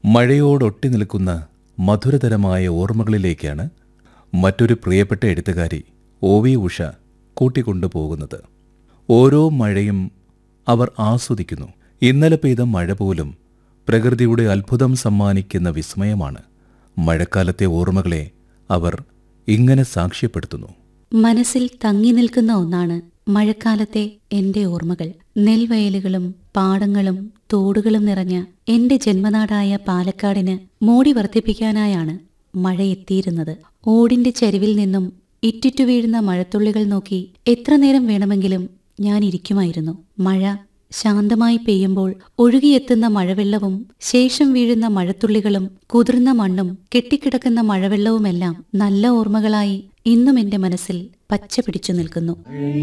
മഴയോടൊട്ടി നിൽക്കുന്ന മധുരതരമായ ഓർമ്മകളിലേക്കാണ് മറ്റൊരു പ്രിയപ്പെട്ട എഴുത്തുകാരി ഒ വി ഉഷ കൂട്ടിക്കൊണ്ടുപോകുന്നത് ഓരോ മഴയും അവർ ആസ്വദിക്കുന്നു ഇന്നലെ പെയ്ത മഴ പോലും പ്രകൃതിയുടെ അത്ഭുതം സമ്മാനിക്കുന്ന വിസ്മയമാണ് മഴക്കാലത്തെ ഓർമ്മകളെ അവർ ഇങ്ങനെ സാക്ഷ്യപ്പെടുത്തുന്നു മനസ്സിൽ തങ്ങി നിൽക്കുന്ന ഒന്നാണ് മഴക്കാലത്തെ എന്റെ ഓർമ്മകൾ നെൽവയലുകളും പാടങ്ങളും തോടുകളും നിറഞ്ഞ എന്റെ ജന്മനാടായ പാലക്കാടിന് മോടി വർദ്ധിപ്പിക്കാനായാണ് മഴ എത്തിയിരുന്നത് ഓടിന്റെ ചരിവിൽ നിന്നും ഇറ്റിറ്റു വീഴുന്ന മഴത്തുള്ളികൾ നോക്കി എത്ര നേരം വേണമെങ്കിലും ഞാൻ ഇരിക്കുമായിരുന്നു മഴ ശാന്തമായി പെയ്യുമ്പോൾ ഒഴുകിയെത്തുന്ന മഴവെള്ളവും ശേഷം വീഴുന്ന മഴത്തുള്ളികളും കുതിർന്ന മണ്ണും കെട്ടിക്കിടക്കുന്ന മഴവെള്ളവുമെല്ലാം നല്ല ഓർമ്മകളായി ഇന്നും എന്റെ മനസ്സിൽ പച്ച പിടിച്ചു നിൽക്കുന്നു